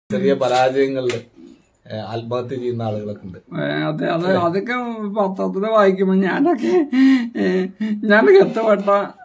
ചെറിയ പരാജയങ്ങളിൽ ആത്മഹത്യ ചെയ്യുന്ന ആളുകളൊക്കെ ഉണ്ട് ഏ, അതെ അത് അതൊക്കെ പത്രത്തിൽ വായിക്കുമ്പോൾ ഞാനൊക്കെ ഏ, ഞാനൊക്കെ എത്തപ്പെട്ട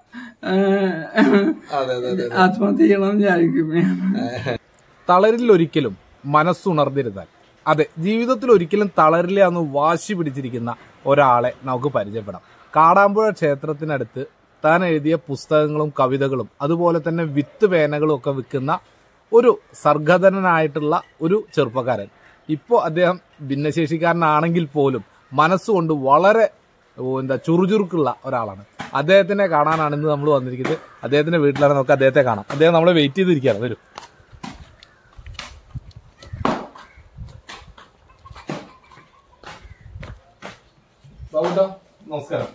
അതെ അതെ അതെ ആത്മഹത്യ ചെയ്യണമെന്ന് വിചാരിക്കും ഞാൻ തളരിൽ ഒരിക്കലും മനസ്സുണർന്നിരുന്നാൽ അതെ ജീവിതത്തിൽ ഒരിക്കലും തളരില്ല എന്ന് വാശി പിടിച്ചിരിക്കുന്ന ഒരാളെ നമുക്ക് പരിചയപ്പെടാം കാടാമ്പുഴ ക്ഷേത്രത്തിനടുത്ത് താൻ എഴുതിയ പുസ്തകങ്ങളും കവിതകളും അതുപോലെ തന്നെ വിത്ത് പേനകളും ഒക്കെ വിൽക്കുന്ന ഒരു സർഗധനനായിട്ടുള്ള ഒരു ചെറുപ്പക്കാരൻ ഇപ്പോൾ അദ്ദേഹം ഭിന്നശേഷിക്കാരനാണെങ്കിൽ പോലും മനസ്സുകൊണ്ട് വളരെ ഓ, എന്താ ചുറുചുറുക്കുള്ള ഒരാളാണ് അദ്ദേഹത്തിനെ കാണാനാണ് ഇന്ന് നമ്മൾ വന്നിരിക്കുന്നത് അദ്ദേഹത്തിന്റെ വീട്ടിലാണ് നമുക്ക് അദ്ദേഹത്തെ കാണാം അദ്ദേഹം നമ്മളെ വെയിറ്റ് ചെയ്തിരിക്കുകയാണ് വരും ബാബുട്ടാ നമസ്കാരം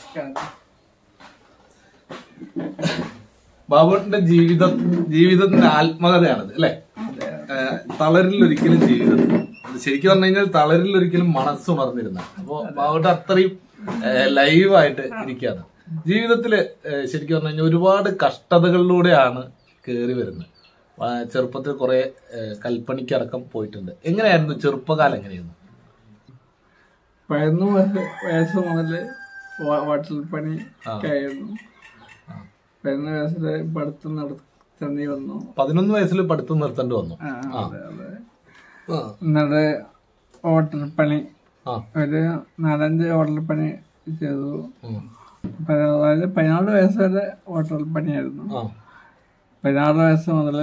ബാബുട്ടിന്റെ ജീവിതം ജീവിതത്തിന്റെ ആത്മകഥയാണത് അല്ലെ തളരിൽ ഒരിക്കലും ജീവിതം അത് ശരിക്കും പറഞ്ഞു കഴിഞ്ഞാൽ തളരിൽ ഒരിക്കലും മനസ്സുണർന്നിരുന്ന അപ്പോ ബാബുട്ട് അത്രയും ലൈവായിട്ട് ഇരിക്കുകയാണ് ജീവിതത്തില് ഏഹ്, ശരിക്കും പറഞ്ഞു കഴിഞ്ഞാൽ ഒരുപാട് കഷ്ടതകളിലൂടെയാണ് കയറി വരുന്നത് ആ, ചെറുപ്പത്തിൽ കുറെ ഏഹ്, കൽപ്പണിക്കടക്കം പോയിട്ടുണ്ട് എങ്ങനെയായിരുന്നു ചെറുപ്പകാലം എങ്ങനെയായിരുന്നു പതിനൊന്ന് വയസ്സ് വയസ്സ് മുതൽ ഹോട്ടൽ പണി ആയിരുന്നു പതിനൊന്ന് വയസ്സിൽ പഠിത്തം നടത്തേണ്ടി വന്നു പതിനൊന്ന് വയസ്സിൽ പഠിത്തം നിർത്തേണ്ടി വന്നു ആ, അതെ അതെ ആ, എന്നിട്ട് ഹോട്ടൽ പണി ആ, ഒരു നാലഞ്ച് ഹോട്ടൽ പണി ചെയ്തു ഉം, പ- അതായത് പതിനാല് വയസ്സ് വരെ ഹോട്ടൽ പണിയായിരുന്നു ആ, പതിനാറ് വയസ്സ് മുതൽ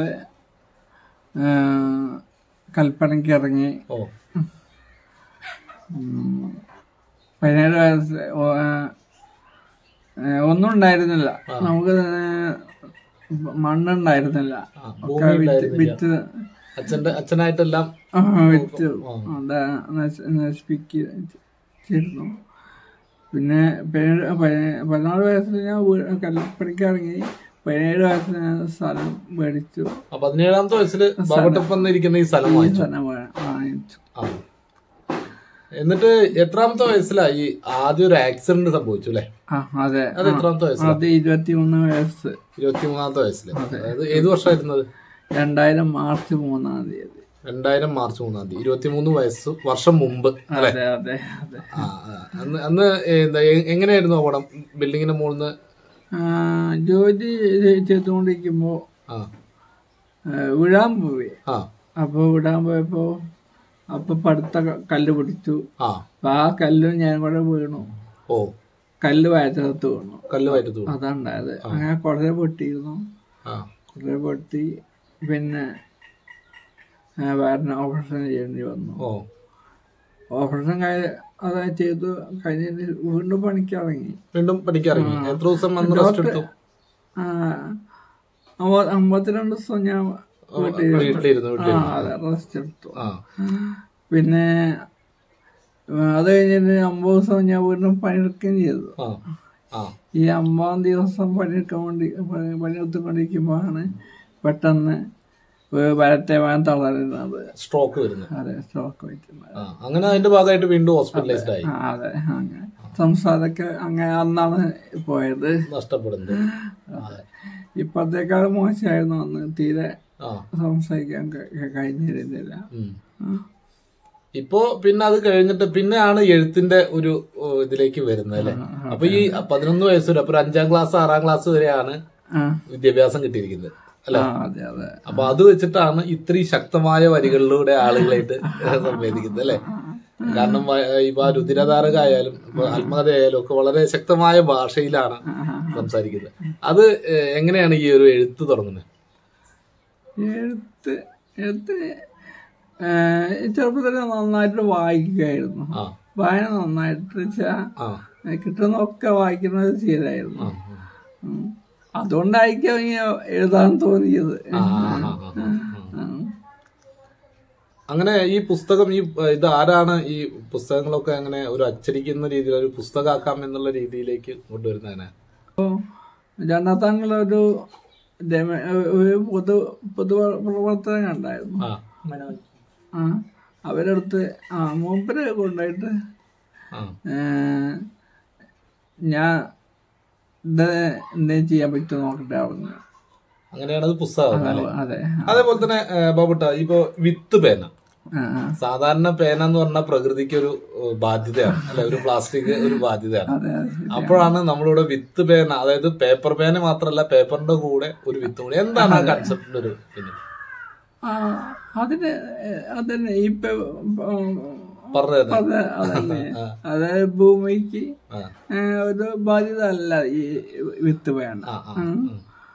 കൽപ്പനയ്ക്ക് ഇറങ്ങി ഓ ഉം, പതിനേഴ് വയസ്സ് ഓ- ആ, ഏ, ഒന്നും ഉണ്ടായിരുന്നില്ല നമുക്ക് മണ്ണുണ്ടായിരുന്നില്ല ആ, ഒക്കെ ഭൂമി വിറ്റ് ഉണ്ടായിരുന്നില്ല. വിറ്റ് അച്ഛന്റെ അച്ഛനായിട്ടെല്ലാം ആ, വിറ്റ് ഉണ്ട് നശി- നശിപ്പിച്ചിരുന്നു പിന്നെ പതിനേഴ് പതിനേ- പതിനാറ് വയസ്സിൽ ഞാൻ വീ- കല്പണിക്ക് ഇറങ്ങി പതിനേഴ് വയസ്സിൽ ഞാൻ സ്ഥലം മേടിച്ചു ആ, പതിനേഴാമത്തെ വയസ്സിൽ ബാബട്ടപ്പം ഇരിക്കുന്ന ഈ സ്ഥലം വാങ്ങിച്ചു സ്ഥലം വാ- വാങ്ങിച്ചു ആ. എന്നിട്ട് എത്രാമത്തെ വയസ്സിലാ ഈ ആദ്യം ഒരു ആക്സിഡന്റ് സംഭവിച്ചു അല്ലെ ആ അതെ അത് എത്രാമത്തെ വയസ്സിലാ അത് ഇരുപത്തിമൂന്ന് വയസ്സ് ഇരുപത്തി മൂന്നാമത്തെ വയസ്സില് അതായത് ഏത് വർഷമായിരുന്നത് രണ്ടായിരം മാർച്ച് മൂന്നാം തീയതി രണ്ടായിരം മാർച്ച് മൂന്നാം തീയതി ഇരുപത്തിമൂന്ന് വയസ്സ് വർഷം മുമ്പ് അല്ലെ അതെ അതെ അതെ ആ, ആ. അന്ന് അന്ന് എന്താ എ- എങ്ങനെയായിരുന്നു അപകടം ബിൽഡിങ്ങിന്റെ മുകളിൽ നിന്ന് ആ, ജോലി ചെയ്തുകൊണ്ടിരിക്കുമ്പോ ആ ആ, വിഴാൻ പോയി ആ അപ്പോൾ വിടാൻ പോയപ്പോ അപ്പൊ പടുത്ത ക- കല്ല് പിടിച്ചു ആ അപ്പൊ ആ കല്ലും ഞാൻ കൂടെ വീണു ഓ കല്ല് വയറ്റത്ത് വീണു കല്ല് വയറ്റത്ത് വീണു. അതുണ്ടായത് അങ്ങനെ കുറേ പൊട്ടിയിരുന്നു ആ കുറേ പൊട്ടി പിന്നെ ആ, വയറിന് ഓപ്പറേഷൻ ചെയ്യേണ്ടി വന്നു ഓ ഓപ്പറേഷൻ കഴി അത് ചെയ്തു കഴിഞ്ഞിട്ട് വീണ്ടും പണിക്ക് ഇറങ്ങി വീണ്ടും പഠിക്കാറിങ്ങി എത്ര ദിവസം വന്ന് റെസ്റ്റ് എടുത്തു ആ, അമ്പ- അമ്പത്തിരണ്ട് ദിവസം ഞാൻ വീട്ടിൽ വീട്ടിലിരുന്നു ആ വീട്ടിലിരുന്നു അതെ റെസ്റ്റ് എടുത്തു ആ പിന്നെ ആ, അത് കഴിഞ്ഞിട്ട് അമ്പത് ദിവസം ഞാൻ വീണ്ടും പണിയെടുക്കുകയും ചെയ്തു ആ ആ ഈ അമ്പതാം ദിവസം പണിയെടുക്കാൻ വേണ്ടി പണി- പണിയെടുത്തുകൊണ്ടിരിക്കുമ്പോഴാണ് പെട്ടെന്ന് വേ- വരട്ടെ വേഗം തളരുന്നത് സ്ട്രോക്ക് വരുന്നു അതെ സ്റ്റോക്ക് വെച്ചിട്ടുണ്ട് ആ അങ്ങനെ അതിന്റെ ഭാഗമായിട്ട് വീണ്ടും ഹോസ്പിറ്റലൈസ്ഡ് ആയി ആ അതെ അങ്ങനെ സംസാരമൊക്കെ അങ്ങനെ അന്നാണ് പോയത് നഷ്ടപ്പെടുന്നത് അതെ. ഇപ്പത്തേക്കാൾ മോശമായിരുന്നു അന്ന് തീരെ ആ സംസാരിക്കാൻ ക- കഴിഞ്ഞിരുന്നില്ല ഉം. ഇപ്പോ പിന്നെ അത് കഴിഞ്ഞിട്ട് പിന്നെയാണ് എഴുത്തിന്റെ ഒരു ഓ, ഇതിലേക്ക് വരുന്നത് അല്ലെ അപ്പൊ ഈ പതിനൊന്ന് വയസ്സ് വരെ അപ്പൊ ഒരു അഞ്ചാം ക്ലാസ് ആറാം ക്ലാസ് വരെയാണ് ആ വിദ്യാഭ്യാസം കിട്ടിയിരിക്കുന്നത് അല്ലെ ആ, അതെ അതെ അപ്പൊ അത് വെച്ചിട്ടാണ് ഇത്രയും ശക്തമായ വരികളിലൂടെ ആളുകളായിട്ട് സംവേദിക്കുന്നത് അല്ലെ കാരണം വ- ഇപ്പൊ ആ രുതിരധാരക ആയാലും ഇപ്പൊ ആത്മകഥയായാലും ഒക്കെ വളരെ ശക്തമായ ഭാഷയിലാണ് സംസാരിക്കുന്നത് അത് ഏഹ്, എങ്ങനെയാണ് ഈ ഒരു എഴുത്ത് തുടങ്ങുന്നത് എഴുത്ത് എഴുത്ത് ചെറുപ്പത്തിൽ നന്നായിട്ട് വായിക്കുകയായിരുന്നു ആ വായന നന്നായിട്ട് വെച്ചാ ആ കിട്ടുന്നതൊക്കെ വായിക്കുന്ന ഒരു ശീലമായിരുന്നു ആ, ഉം. അതുകൊണ്ടായിരിക്കും ഈ എഴുതാൻ തോന്നിയത് ആ, ആ, ആ, ആ, ആ. അങ്ങനെ ഈ പുസ്തകം ഈ ഏഹ്, ഇത് ആരാണ് ഈ പുസ്തകങ്ങളൊക്കെ അങ്ങനെ ഒരു അച്ചടിക്കുന്ന രീതിയിൽ ഒരു പുസ്തകമാക്കാം എന്നുള്ള രീതിയിലേക്ക് കൊണ്ടുവരുന്നതിനെ ജനതാങ്കൾ ഒരു ഡെമ- ഒരു പൊതു പൊതു പ്രവർത്തനം ഉണ്ടായിരുന്നു ആ ആ അവരടുത്ത് ആ മൂപ്പര് കൊണ്ടുപോയിട്ട് ആ ഏഹ്, ഞാൻ ഇത് എന്തെങ്കിലും ചെയ്യാൻ പറ്റുമോ നോക്കട്ടെ പറഞ്ഞു അങ്ങനെയാണ് അത് പുസ്തകം അല്ലേ അതെ അതേപോലെ തന്നെ ഏഹ്, ബാബുട്ട ഇപ്പൊ വിത്ത് പേന ആ, ആ. സാധാരണ പേന എന്ന് പറഞ്ഞാൽ പ്രകൃതിക്ക് ഒരു ഏഹ്, ബാധ്യതയാണ് അല്ലെ ഒരു പ്ലാസ്റ്റിക് ഒരു ബാധ്യതയാണ് അതെ അതെ അപ്പോഴാണ് നമ്മളിവിടെ വിത്ത് പേന അതായത് പേപ്പർ പേന മാത്രമല്ല പേപ്പറിന്റെ കൂടെ ഒരു വിത്ത് കൂടെ എന്താണ് ആ കൺസെപ്റ്റിന്റെ ഒരു പിന്നെ ആ, അതിന് അതന്നെ ഇപ്പൊ പറഞ്ഞു തന്നെ അത് അതന്നെ അതായത് ഭൂമിക്ക് ആ ഏ, ഒരു ബാധ്യത അല്ല ഈ വിത്ത് വേണ്ട ആ ആ ഉം.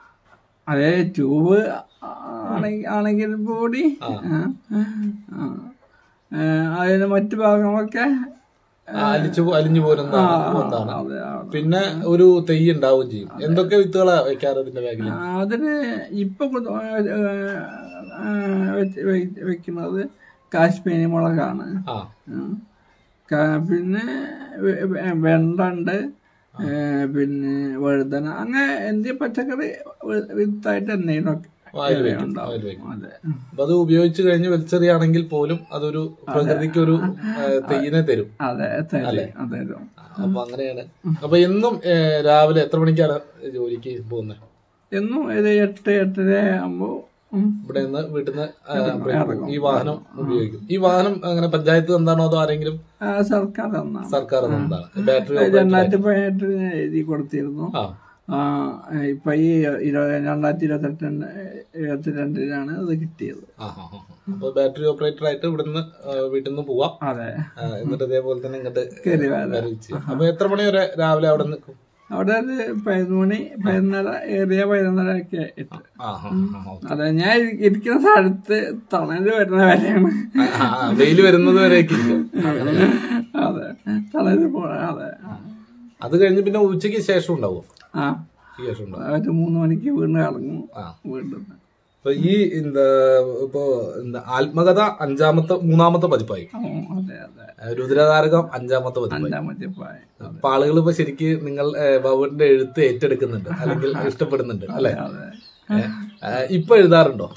അതേ ട്യൂബ് ആണെങ്കിൽ ആണെങ്കിൽ കൂടി ആ. ആ, ആ. ഏ, അതിന് മറ്റു ഭാഗങ്ങളൊക്കെ ആ, അലിച്ചു പോ- അലിഞ്ഞു പോരുന്ന ഒന്നാണ് അതെ ആ. പിന്നെ ഒരു തെയ്യ് ഉണ്ടാവുകയും ചെയ്യും എന്തൊക്കെ വിത്തുകളാ വെക്കാറ് ഇതിന്റെ ബാഗിൽ അതിന് ഇപ്പൊ കൊ- ഏ, ഏ, വെച്ച് വെ- വെക്കുന്നത് കാശ്മീരി മുളകാണ് ആ ഉം. ക- പിന്നെ വെ- വെ- വെണ്ടുണ്ട് ഏ, പിന്നെ വഴുതന അങ്ങനെ എന്ത് പച്ചക്കറി വി- വിത്തായിട്ട് എന്തെങ്കിലും വായിൽ വെക്കും, ഉണ്ടാവും വായിൽ വെക്കും. അതെ അപ്പൊ അത് ഉപയോഗിച്ച് കഴിഞ്ഞ് വലിച്ചെറിയാണെങ്കിൽ പോലും അതൊരു പ്രകൃതിക്ക് ഒരു തെയ്യിനെ തരും അതെ തരും അതെ അപ്പൊ അങ്ങനെയാണ് അപ്പൊ എന്നും ഏഹ്, രാവിലെ എത്ര മണിക്കാണ് ജോലിക്ക് പോകുന്നത് എന്നും ഒരു എട്ട് എട്ടര ആകുമ്പോ ഉം, ഇവിടെ നിന്ന് വീട്ടിൽ നിന്ന് ഈ വാഹനം ഉപയോഗിക്കും ഈ വാഹനം അങ്ങനെ പഞ്ചായത്ത് എന്താണോ അതോ ആരെങ്കിലും ആ, സർക്കാർ തന്നാണ് സർക്കാർ എന്താണ് ബാറ്ററി രണ്ടായിരത്തി പതിനെട്ടിൽ ഞാൻ എഴുതി കൊടുത്തിരുന്നു ആ ആ, ഇപ്പൊ ഈ ഇരുപത് രണ്ടായിരത്തി ഇരുപത്തെട്ട് ഇരുപത്തിരണ്ടിലാണ് അത് കിട്ടിയത് ആ ആ, ആ. അപ്പൊ ബാറ്ററി ഓപ്പറേറ്റർ ആയിട്ട് ഇവിടുന്ന് വീട്ടിൽ നിന്ന് പോവാം അതെ ആ, എന്നിട്ട് ഇതേപോലെ തന്നെ ഇങ്ങോട്ട് കയറി വരാം വരവ് ചെയ്യാം. അപ്പൊ എത്ര മണി വരെ രാവിലെ അവിടെ നിൽക്കും അവിടെ ഒരു പതിനൊന്ന് മണി പതിനൊന്നര ഏറിയ പതിനൊന്നര ഒക്കെ എത്തും ആ ആ, ആ, ഓക്കേ. അതെ ഞാൻ ഇരി- ഇരിക്കുന്ന സ്ഥലത്ത് തണല് വരുന്ന വരെയാണ് ആ, ആ, വെയിൽ വരുന്നത് വരെയൊക്കെ ഇരിക്കും. അതെ തണല് പോ അതെ അത് കഴിഞ്ഞ് പിന്നെ ഉച്ചയ്ക്ക് ശേഷം ഉണ്ടാവും ആ ഉച്ചയ്ക്ക് ശേഷം ഉണ്ടാവും ഒരു മൂന്ന് മണിക്ക് വീണ്ടും ഇറങ്ങും ആ വീണ്ടും അപ്പൊ ഈ എന്താ ഇപ്പോ എന്താ ആത്മകഥ അഞ്ചാമത്തെ മൂന്നാമത്തെ പതിപ്പായി ഓ, അതെ അതെ ഏഹ് രുദ്രതാരകം അഞ്ചാമത്തെ പതിപ്പായി അഞ്ചാമത്തെ പായ അപ്പൊ ആളുകൾ ഇപ്പൊ ശരിക്ക് നിങ്ങൾ ഏഹ്, ബാബുവിന്റെ എഴുത്ത് ഏറ്റെടുക്കുന്നുണ്ട് അല്ലെങ്കിൽ ഇഷ്ടപ്പെടുന്നുണ്ട് അല്ലെ അതെ ഇപ്പൊ എഴുതാറുണ്ടോ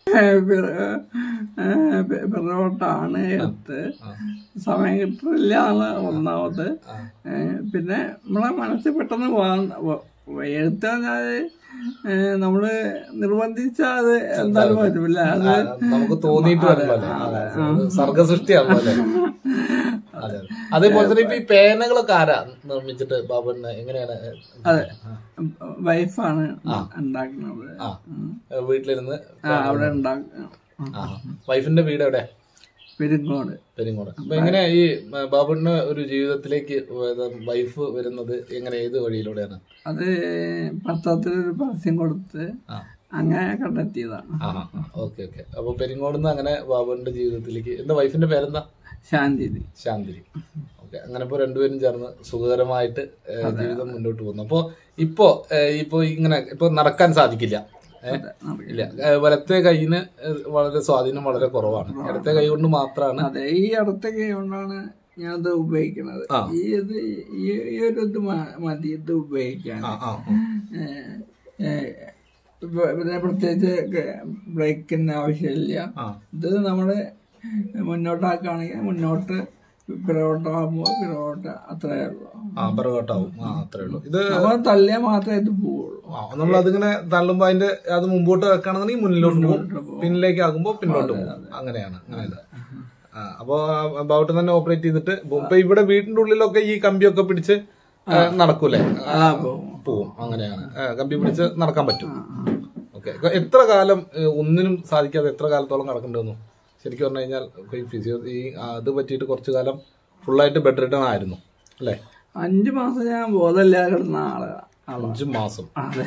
പിറകോട്ടാണ് എടുത്ത് സമയം കിട്ടില്ല എന്ന് ഒന്നാമത് ഏ, പിന്നെ നമ്മളെ മനസ്സിൽ പെട്ടെന്ന് വാ- വ- എഴുത്ത് പറഞ്ഞാല് ഏ, നമ്മള് നിർബന്ധിച്ചാൽ അത് എന്തായാലും പറ്റില്ല അത് ആ, നമുക്ക് തോന്നിയിട്ട് വരുമ്പോ അല്ലേ സർഗസൃഷ്ടിയാണല്ലോ അല്ലെ അതെ അതെ. അതേപോലെ തന്നെ ഇപ്പൊ ഈ പേനകളൊക്കെ ആരാ നിർമ്മിച്ചിട്ട് ബാബുവിന് എങ്ങനെയാണ് അതെ വൈഫാണ് ഉണ്ടാക്കുന്നത് ആ ഏഹ്, വീട്ടിലിരുന്ന് ആ അവിടെ ഉണ്ടാക്കും ആ വൈഫിന്റെ വീട് എവിടെ പെരുങ്ങോട് പെരിങ്ങോട് അപ്പൊ എങ്ങനെ ഈ ഏഹ്, ബാബുവിന് ഒരു ജീവിതത്തിലേക്ക് വൈഫ് വരുന്നത് എങ്ങനെ ഏത് വഴിയിലൂടെയാണ് അത് പത്രത്തിലൊരു പരസ്യം കൊടുത്ത് ആ അങ്ങനെ കണ്ടെത്തിയതാണ് ആ ഓക്കെ ഓക്കെ അപ്പൊ പെരിങ്ങോടുന്ന് അങ്ങനെ ബാബുവിന്റെ ജീവിതത്തിലേക്ക് എന്താ വൈഫിന്റെ പേരെന്താ ശാന്തി ശാന്തിരി ഓക്കെ അങ്ങനെ ഇപ്പൊ രണ്ടുപേരും ചേർന്ന് സുഖകരമായിട്ട് ഏഹ്, ജീവിതം മുന്നോട്ട് പോകുന്നു അപ്പൊ ഇപ്പോ ഏഹ്, ഇപ്പൊ ഇങ്ങനെ ഇപ്പൊ നടക്കാൻ സാധിക്കില്ല ഏഹ്, ഇല്ല ഏഹ്, വലത്തെ കൈയിന് ഏഹ്, വളരെ സ്വാധീനം വളരെ കുറവാണ് ഇടത്തെ കൈ കൊണ്ട് മാത്രമാണ് അതെ ഈ അടുത്ത കൈ കൊണ്ടാണ് ഞാനത് ഉപയോഗിക്കുന്നത് ആ. ഈ ഇത് ഈ ഈ ഒരു ഇത് മ- മതി ഇത് ഉപയോഗിക്കാൻ ആ ആ ഏ, ഏ, ഇപ്പൊ ഇതിന് പ്രത്യേകിച്ച് ബ്രേക്കിന് ആവശ്യമില്ല ആ ഇത് നമ്മള് മുന്നോട്ടാക്കുകയാണെങ്കിൽ മുന്നോട്ട് പിറകോട്ടാകുമ്പോൾ പിറകോട്ട് അത്രയേ ഉള്ളൂ ആ പിറകോട്ടാവും ആ അത്രേ ഉള്ളൂ ഇത് നമ്മൾ തള്ളിയാൽ മാത്രമേ ഇത് പോവുള്ളൂ ആ, നമ്മൾ അതിങ്ങനെ തള്ളുമ്പോ അതിന്റെ അത് മുമ്പോട്ട് വെക്കുകയാണെന്നുണ്ടെങ്കിൽ മുന്നിലോട്ട് പോകും പിന്നിലേക്ക് ആകുമ്പോ പിന്നോട്ട് പോകും അങ്ങനെയാണ് അങ്ങനെയാണ് ആ അപ്പൊ ബൗട്ട് തന്നെ ഓപ്പറേറ്റ് ചെയ്തിട്ട് പോകും. ഇപ്പൊ ഇവിടെ വീടിന്റെ ഉള്ളിലൊക്കെ ഈ കമ്പിയൊക്കെ പിടിച്ച് ആ, നടക്കൂലേ ആ, പോവും അങ്ങനെയാണ് ആ, കമ്പി പിടിച്ച് നടക്കാൻ പറ്റും ഓക്കെ എത്ര കാലം ഏ, ഒന്നിനും സാധിക്കാതെ എത്ര കാലത്തോളം നടക്കേണ്ടി വന്നു ശരിക്കും പറഞ്ഞു കഴിഞ്ഞാൽ ഈ ഫിസിയോ ഈ ആ, അത് പറ്റിയിട്ട് കുറച്ചു കാലം ഫുള്ളായിട്ട് ബെഡ് റിട്ടേൺ ആയിരുന്നു അല്ലേ അഞ്ചു മാസം ഞാൻ ബോധമില്ലാതെ കിടന്ന ആള് ആളാ അഞ്ചു മാസം അതെ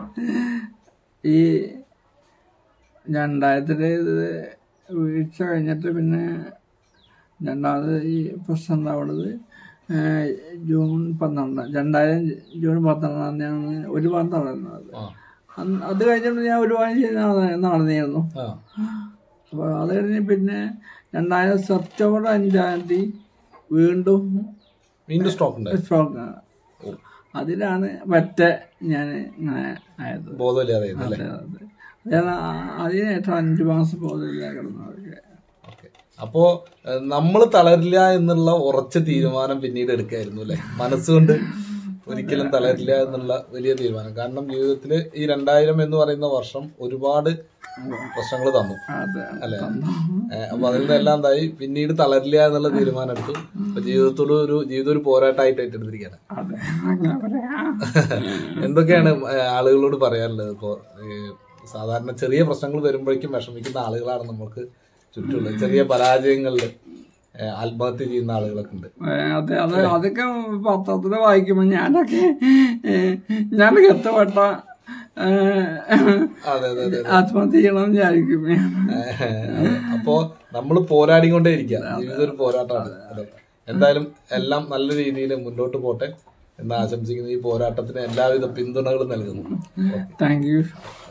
ഈ രണ്ടായിരത്തില് ഇത് വീഴ്ച കഴിഞ്ഞിട്ട് പിന്നെ രണ്ടാമത് ഈ പ്രശ്നം ഉണ്ടാവുന്നത് ഏഹ് ജൂൺ പന്ത്രണ്ട് രണ്ടായിരം ജൂൺ പന്ത്രണ്ടാം തീയതിയാണ് ഒരു വാരം നടന്നത് ആ അന്ന് അത് കഴിഞ്ഞിട്ട് ഞാൻ ഒരു വാരം നടന്നിരുന്നു ആ അപ്പോൾ അത് കഴിഞ്ഞ് പിന്നെ രണ്ടായിരം സെപ്റ്റംബർ അഞ്ചാം തീയതി വീണ്ടും വീണ്ടും സ്റ്റോക്ക് ഉണ്ട് സ്ട്രോക്ക് അതിലാണ് പറ്റ ഞാൻ ഇങ്ങനെ ആയത് ബോധമില്ലാതെ അല്ലേ അതെ അതെ ഞാൻ അതിനേറ്റവും അഞ്ചു മാസം ബോധമില്ല കിടന്നതൊക്കെ ഓക്കെ അപ്പോ നമ്മൾ തളരില്ല എന്നുള്ള ഉറച്ച തീരുമാനം പിന്നീട് എടുക്കായിരുന്നു അല്ലെ മനസ്സുകൊണ്ട് ഒരിക്കലും തളരില്ല എന്നുള്ള വലിയ തീരുമാനം കാരണം ജീവിതത്തിൽ ഈ രണ്ടായിരം എന്ന് പറയുന്ന വർഷം ഒരുപാട് പ്രശ്നങ്ങൾ തന്നു അതെ അല്ലെ ഏഹ് അപ്പൊ അതിൽ നിന്നെല്ലാം എന്തായി പിന്നീട് തളരില്ല എന്നുള്ള തീരുമാനം എടുത്തു അപ്പൊ ജീവിതത്തോട് ഒരു ജീവിതം ഒരു പോരാട്ടമായിട്ട് ഏറ്റെടുത്തിരിക്കുകയാണ് അതെ അങ്ങനെ പറയാം എന്തൊക്കെയാണ് ഏഹ് ആളുകളോട് പറയാനുള്ളത് ഇപ്പോ ഏഹ് സാധാരണ ചെറിയ പ്രശ്നങ്ങൾ വരുമ്പോഴേക്കും വിഷമിക്കുന്ന ആളുകളാണ് നമുക്ക് ചുറ്റുമുള്ളത് ചെറിയ പരാജയങ്ങളിൽ ഏഹ് ആത്മഹത്യ ചെയ്യുന്ന ആളുകളൊക്കെ ഉണ്ട് ഏ, അതെ അതെ അതൊക്കെ പത്രത്തിൽ വായിക്കുമ്പോൾ ഞാനൊക്കെ ഏ, ഞാനൊക്കെ എത്തപ്പെട്ട ഏ, അതെ അതെ അതെ ആത്മഹത്യ ചെയ്യണം വിചാരിക്കും ഞാൻ. ഏഹ് അപ്പോ നമ്മൾ പോരാടിക്കൊണ്ടേ ഇരിക്കുക ജീവിതം ഒരു പോരാട്ടമാണ് അതെ എന്തായാലും എല്ലാം നല്ല രീതിയിൽ മുന്നോട്ട് പോട്ടെ എന്ന് ആശംസിക്കുന്ന ഈ പോരാട്ടത്തിന് എല്ലാവിധ പിന്തുണകളും നൽകുന്നു താങ്ക് യു